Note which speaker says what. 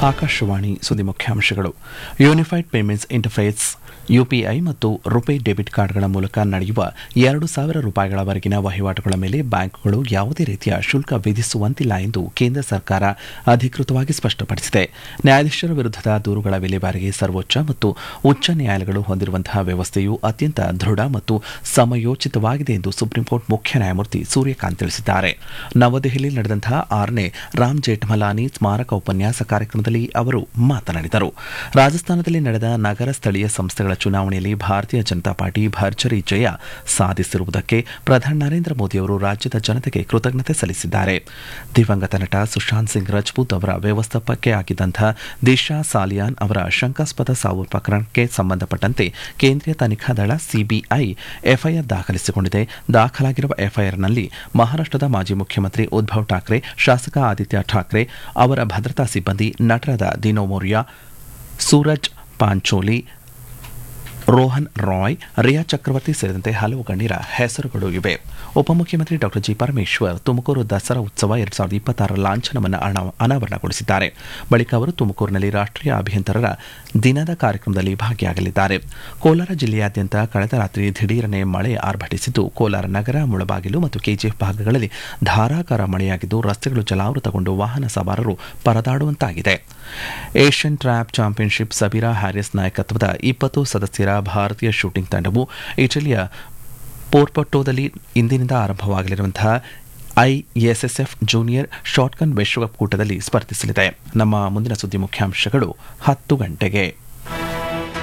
Speaker 1: ಆಕಾಶವಾಣಿ ಸುದ್ದಿ ಮುಖ್ಯಾಂಶಗಳು unified payments interface UPI ಮತ್ತು ರುಪೇ ಡೆಬಿಟ್ ಕಾರ್ಡ್ಗಳ ಮೂಲಕ ನಡೆಯುವ ಎರಡು ಸಾವಿರ ರೂಪಾಯಿಗಳವರೆಗಿನ ವಹಿವಾಟುಗಳ ಮೇಲೆ ಬ್ಯಾಂಕುಗಳು ಯಾವುದೇ ರೀತಿಯ ಶುಲ್ಕ ವಿಧಿಸುವಂತಿಲ್ಲ ಎಂದು ಕೇಂದ್ರ ಸರ್ಕಾರ ಅಧಿಕೃತವಾಗಿ ಸ್ಪಷ್ಟಪಡಿಸಿದೆ ನ್ಯಾಯಾಧೀಶರ ವಿರುದ್ಧದ ದೂರುಗಳ ವಿಲೇವಾರಿಗೆ ಸರ್ವೋಚ್ಚ ಮತ್ತು ಉಚ್ಚ ನ್ಯಾಯಾಲಯಗಳು ಹೊಂದಿರುವಂತಹ ವ್ಯವಸ್ಥೆಯು ಅತ್ಯಂತ ದೃಢ ಮತ್ತು ಸಮಯೋಚಿತವಾಗಿದೆ ಎಂದು ಸುಪ್ರೀಂಕೋರ್ಟ್ ಮುಖ್ಯ ನ್ಯಾಯಮೂರ್ತಿ ಸೂರ್ಯಕಾಂತ್ ತಿಳಿಸಿದ್ದಾರೆ ನವದೆಹಲಿಯಲ್ಲಿ ನಡೆದಂತಹ ಆರನೇ ರಾಮ್ ಜೇಠ್ಮಲಾನಿ ಸ್ಮಾರಕ ಉಪನ್ಯಾಸ ಕಾರ್ಯಕ್ರಮದಲ್ಲಿ ಅವರು ಮಾತನಾಡಿದರು ರಾಜಸ್ಥಾನದಲ್ಲಿ ನಡೆದ ನಗರ ಸ್ಥಳೀಯ ಸಂಸ್ಥೆಗಳ ಚುನಾವಣೆಯಲ್ಲಿ ಭಾರತೀಯ ಜನತಾ ಪಾರ್ಟಿ ಭರ್ಜರಿ ಜಯ ಸಾಧಿಸಿರುವುದಕ್ಕೆ ಪ್ರಧಾನಿ ನರೇಂದ್ರ ಮೋದಿಯವರು ರಾಜ್ಯದ ಜನತೆಗೆ ಕೃತಜ್ಞತೆ ಸಲ್ಲಿಸಿದ್ದಾರೆ ದಿವಂಗತ ನಟ ಸುಶಾಂತ್ ಸಿಂಗ್ ರಜಪೂತ್ ಅವರ ವ್ಯವಸ್ಥಾಪಕ್ಕೆ ಆಗಿದ್ದಂತಹ ದಿಶಾ ಸಾಲಿಯಾನ್ ಅವರ ಶಂಕಾಸ್ಪದ ಸಾವು ಪ್ರಕರಣಕ್ಕೆ ಸಂಬಂಧಪಟ್ಟಂತೆ ಕೇಂದ್ರೀಯ ತನಿಖಾ ದಳ ಸಿಬಿಐ ಎಫ್ಐಆರ್ ದಾಖಲಿಸಿಕೊಂಡಿದೆ ದಾಖಲಾಗಿರುವ ಎಫ್ಐಆರ್ನಲ್ಲಿ ಮಹಾರಾಷ್ಟದ ಮಾಜಿ ಮುಖ್ಯಮಂತ್ರಿ ಉದ್ದವ್ ಠಾಕ್ರೆ ಶಾಸಕ ಆದಿತ್ಯ ಠಾಕ್ರೆ ಅವರ ಭದ್ರತಾ ಸಿಬ್ಬಂದಿ ನಟರಾದ ದಿನೋ ಮೋರಿಯಾ ಸೂರಜ್ ಪಾಂಚೋಲಿ ರೋಹನ್ ರಾಯ್ ರಿಯಾ ಚಕ್ರವರ್ತಿ ಸೇರಿದಂತೆ ಹಲವು ಗಣ್ಯರ ಹೆಸರುಗಳು ಇವೆ ಉಪಮುಖ್ಯಮಂತ್ರಿ ಡಾ ಜಿ ಪರಮೇಶ್ವರ್ ತುಮಕೂರು ದಸರಾ ಉತ್ಸವ ಎರಡ್ ಸಾವಿರದ ಇಪ್ಪತ್ತಾರರ ಲಾಂಛನವನ್ನು ಅನ- ಅನಾವರಣಗೊಳಿಸಿದ್ದಾರೆ ಬಳಿಕ ಅವರು ತುಮಕೂರಿನಲ್ಲಿ ರಾಷ್ಟ್ರೀಯ ಅಭಿಯಂತರರ ದಿನದ ಕಾರ್ಯಕ್ರಮದಲ್ಲಿ ಭಾಗಿಯಾಗಲಿದ್ದಾರೆ ಕೋಲಾರ ಜಿಲ್ಲೆಯಾದ್ಯಂತ ಕಳೆದ ರಾತ್ರಿ ದಿಢೀರನೆ ಮಳೆ ಆರ್ಭಟಿಸಿದ್ದು ಕೋಲಾರ ನಗರ ಮುಳಬಾಗಿಲು ಮತ್ತು ಕೆಜಿಎಫ್ ಭಾಗಗಳಲ್ಲಿ ಧಾರಾಕಾರ ಮಳೆಯಾಗಿದ್ದು ರಸ್ತೆಗಳು ಜಲಾವೃತಗೊಂಡು ವಾಹನ ಸವಾರರು ಪರದಾಡುವಂತಾಗಿದೆ Asian trap championship Sabeera Haris ನಾಯಕತ್ವದ ಇಪ್ಪತ್ತು ಸದಸ್ಯರ ಭಾರತೀಯ ಶೂಟಿಂಗ್ ತಂಡವು ಇಟಲಿಯ ಪೋರ್ಪೊಟ್ಟೋದಲ್ಲಿ ಇಂದಿನಿಂದ ಆರಂಭವಾಗಲಿರುವಂತಹ ಐಎಸ್ಎಸ್ಎಫ್ ಜೂನಿಯರ್ ಶಾಟ್ಗನ್ ವಿಶ್ವಕಪ್ ಕೂಟದಲ್ಲಿ ಸ್ಪರ್ಧಿಸಲಿದೆ ನಮ್ಮ ಮುಂದಿನ ಸುದ್ದಿ ಮುಖ್ಯಾಂಶಗಳು ಹತ್ತು ಗಂಟೆಗೆ